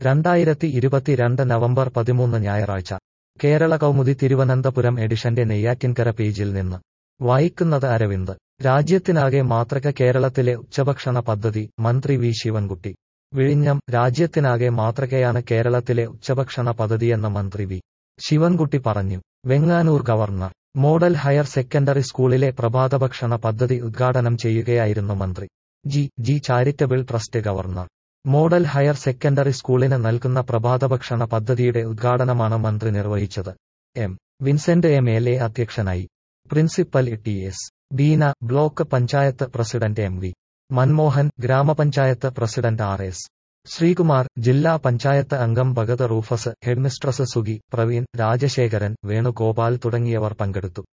രണ്ടായിരത്തി ഇരുപത്തിരണ്ട് നവംബർ പതിമൂന്ന് ഞായറാഴ്ച കേരള കൗമുദി തിരുവനന്തപുരം എഡിഷന്റെ നെയ്യാറ്റിൻകര പേജിൽ നിന്ന് വായിക്കുന്നത് അരവിന്ദ് രാജ്യത്തിനാകെ മാതൃക കേരളത്തിലെ ഉച്ചഭക്ഷണ പദ്ധതി മന്ത്രി വി ശിവൻകുട്ടി വിഴിഞ്ഞം രാജ്യത്തിനാകെ മാതൃകയാണ് കേരളത്തിലെ ഉച്ചഭക്ഷണ പദ്ധതിയെന്ന് മന്ത്രി വി ശിവൻകുട്ടി പറഞ്ഞു Venganoor governor model higher secondary സ്കൂളിലെ പ്രഭാതഭക്ഷണ പദ്ധതി ഉദ്ഘാടനം ചെയ്യുകയായിരുന്നു മന്ത്രി G G charitable trust governor model higher secondary സ്കൂളിന് നൽകുന്ന പ്രഭാതഭക്ഷണ പദ്ധതിയുടെ ഉദ്ഘാടനമാണ് മന്ത്രി നിർവഹിച്ചത് M Vincent M L A അധ്യക്ഷനായി principal T S Beena block panchayat president M V Manmohan ഗ്രാമപഞ്ചായത്ത് പ്രസിഡന്റ് ആർ എസ് ശ്രീകുമാർ ജില്ലാ പഞ്ചായത്ത് അംഗം ഭഗത് റൂഫസ് ഹെഡ്മിസ്ട്രസ് സുഗി പ്രവീൺ രാജശേഖരൻ വേണുഗോപാൽ തുടങ്ങിയവർ പങ്കെടുത്തു